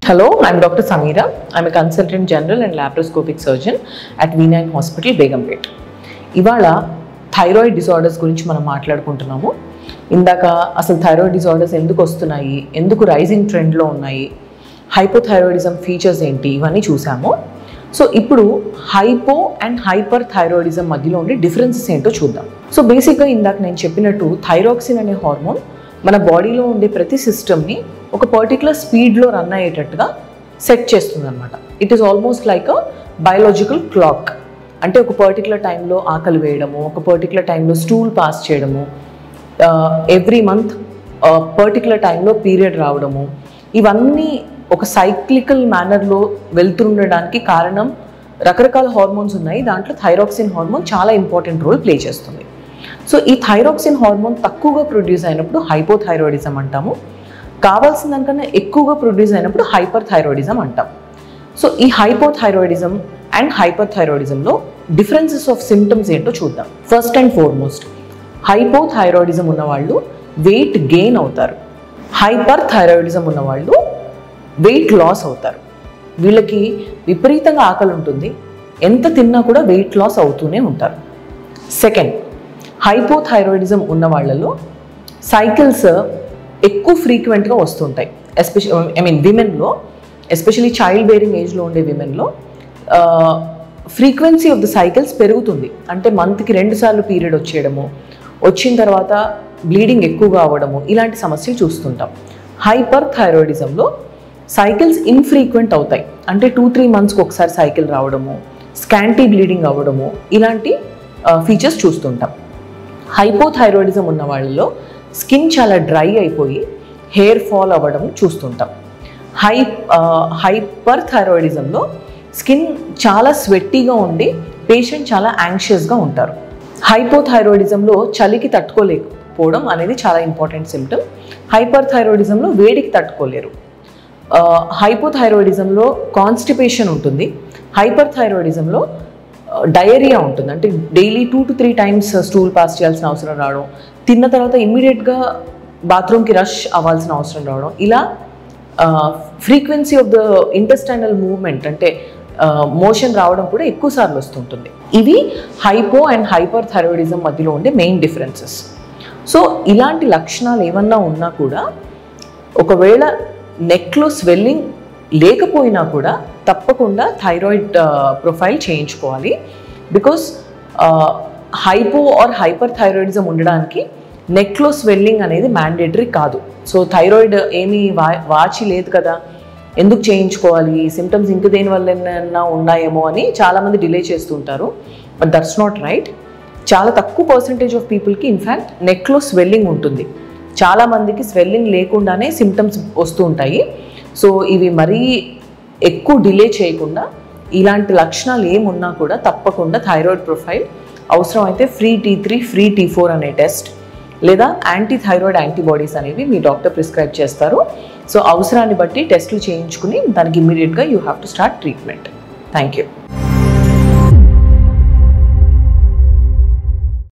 Hello, I'm Dr. Samira. I'm a consultant general and laparoscopic surgeon at V9 Hospital, Begumpet. ఇవాళ thyroid disorders గురించి మనం మాట్లాడుకుంటున్నాము ఇందాక అసలు thyroid disorders ఎందుకు వస్తున్నాయి ఎందుకు రైజింగ్ ట్రెండ్లో ఉన్నాయి హైపోథైరాయిడిజం ఫీచర్స్ ఏంటి ఇవన్నీ చూసాము సో ఇప్పుడు హైపో అండ్ హైపర్ థైరాయిడిజం మధ్యలో ఉండే డిఫరెన్సెస్ ఏంటో చూద్దాం సో బేసిక్గా ఇందాక నేను చెప్పినట్టు థైరాక్సిన్ అనే హార్మోన్ మన బాడీలో ఉండే ప్రతి సిస్టమ్ని ఒక పర్టికులర్ స్పీడ్లో రన్ అయ్యేటట్టుగా సెట్ చేస్తుంది అనమాట it is almost like a biological clock అంటే ఒక పర్టికులర్ టైంలో ఆకలి వేయడము ఒక పర్టికులర్ టైంలో స్టూల్ పాస్ చేయడము ఎవ్రీ మంత్ పర్టికులర్ టైంలో పీరియడ్ రావడము ఇవన్నీ ఒక సైక్లికల్ మేనర్లో వెళ్తుండడానికి కారణం రకరకాల హార్మోన్స్ ఉన్నాయి దాంట్లో థైరాక్సిన్ హార్మోన్ చాలా ఇంపార్టెంట్ రోల్ ప్లే చేస్తుంది సో ఈ థైరాక్సిన్ హార్మోన్ తక్కువగా ప్రొడ్యూస్ అయినప్పుడు హైపోథైరాయిడిజం అంటాము కావాల్సిన దానికన్నా ఎక్కువగా ప్రొడ్యూస్ అయినప్పుడు హైపర్ థైరాయిడిజం అంటాం సో ఈ హైపోథైరాయిడిజం అండ్ హైపర్ థైరాయిడిజంలో డిఫరెన్సెస్ ఆఫ్ సిమ్టమ్స్ ఏంటో చూద్దాం ఫస్ట్ అండ్ ఫార్మోస్ట్ హైపోథైరాయిడిజం ఉన్నవాళ్ళు వెయిట్ గెయిన్ అవుతారు హైపర్ థైరాయిడిజం ఉన్నవాళ్ళు వెయిట్ లాస్ అవుతారు వీళ్ళకి విపరీతంగా ఆకలి ఉంటుంది ఎంత తిన్నా కూడా వెయిట్ లాస్ అవుతూనే ఉంటారు సెకండ్ హైపోథైరాయిడిజం ఉన్న వాళ్ళలో సైకిల్స్ ఎక్కువ ఫ్రీక్వెంట్గా వస్తుంటాయి ఎస్పెషల్ ఐ మీన్ విమెన్లో ఎస్పెషలీ చైల్డ్ బేరింగ్ ఏజ్లో ఉండే విమెన్లో ఫ్రీక్వెన్సీ ఆఫ్ ద సైకిల్స్ పెరుగుతుంది అంటే మంత్కి రెండు సార్లు పీరియడ్ వచ్చేయడము వచ్చిన తర్వాత బ్లీడింగ్ ఎక్కువగా అవ్వడము ఇలాంటి సమస్యలు చూస్తుంటాం హైపర్ థైరాయిడిజంలో సైకిల్స్ ఇన్ఫ్రీక్వెంట్ అవుతాయి అంటే టూ త్రీ మంత్స్కి ఒకసారి సైకిల్ రావడము స్కాంటీ బ్లీడింగ్ అవ్వడము ఇలాంటి ఫీచర్స్ చూస్తుంటాం హైపోథైరాయిడిజం ఉన్న వాళ్ళలో స్కిన్ చాలా డ్రై అయిపోయి హెయిర్ ఫాల్ అవ్వడం చూస్తుంటాం హై హైపర్ థైరాయిడిజంలో స్కిన్ చాలా స్వెట్టీగా ఉండి పేషెంట్ చాలా యాంగ్షియస్గా ఉంటారు హైపోథైరాయిడిజంలో చలికి తట్టుకోలేకపోవడం అనేది చాలా ఇంపార్టెంట్ సిమ్టమ్ హైపర్ థైరాయిడిజంలో వేడికి తట్టుకోలేరు హైపోథైరాయిడిజంలో కాన్స్టిపేషన్ ఉంటుంది హైపర్ థైరాయిడిజంలో డయేరియా ఉంటుంది అంటే daily two to three times stool pass చేయాల్సిన అవసరం రావడం తిన్న తర్వాత ఇమ్మీడియట్గా బాత్రూమ్కి రష్ అవ్వాల్సిన అవసరం రావడం ఇలా frequency of the intestinal movement అంటే మోషన్ రావడం కూడా ఎక్కువ సార్లు వస్తుంటుంది ఇవి హైపో అండ్ హైపర్ థైరాయిడిజం మధ్యలో ఉండే మెయిన్ డిఫరెన్సెస్ సో ఇలాంటి లక్షణాలు ఏమన్నా ఉన్నా కూడా ఒకవేళ నెక్లో స్వెల్లింగ్ లేకపోయినా కూడా తప్పకుండా థైరాయిడ్ ప్రొఫైల్ చేయించుకోవాలి because hypo or hyperthyroidism ఉండడానికి నెక్లో స్వెల్లింగ్ అనేది మ్యాండేటరీ కాదు సో థైరాయిడ్ ఏమీ వా వాచి లేదు కదా ఎందుకు చేయించుకోవాలి సిమ్టమ్స్ ఇంక దేని వల్ల ఉన్నాయేమో అని చాలామంది డిలే చేస్తుంటారు బట్ దట్స్ నాట్ రైట్ చాలా తక్కువ పర్సంటేజ్ ఆఫ్ పీపుల్కి ఇన్ఫ్యాక్ట్ నెక్లో స్వెల్లింగ్ ఉంటుంది చాలామందికి స్వెల్లింగ్ లేకుండానే సిమ్టమ్స్ వస్తూ ఉంటాయి సో ఇవి మరీ ఎక్కువ డిలే చేయకుండా ఇలాంటి లక్షణాలు ఏమున్నా కూడా తప్పకుండా థైరాయిడ్ ప్రొఫైల్ అవసరం అయితే free T three free T four అనే టెస్ట్ లేదా యాంటీ థైరాయిడ్ యాంటీబాడీస్ అనేవి మీ డాక్టర్ ప్రిస్క్రైబ్ చేస్తారు సో అవసరాన్ని బట్టి టెస్టులు చేయించుకుని దానికి ఇమ్మీడియట్గా you have to start treatment thank you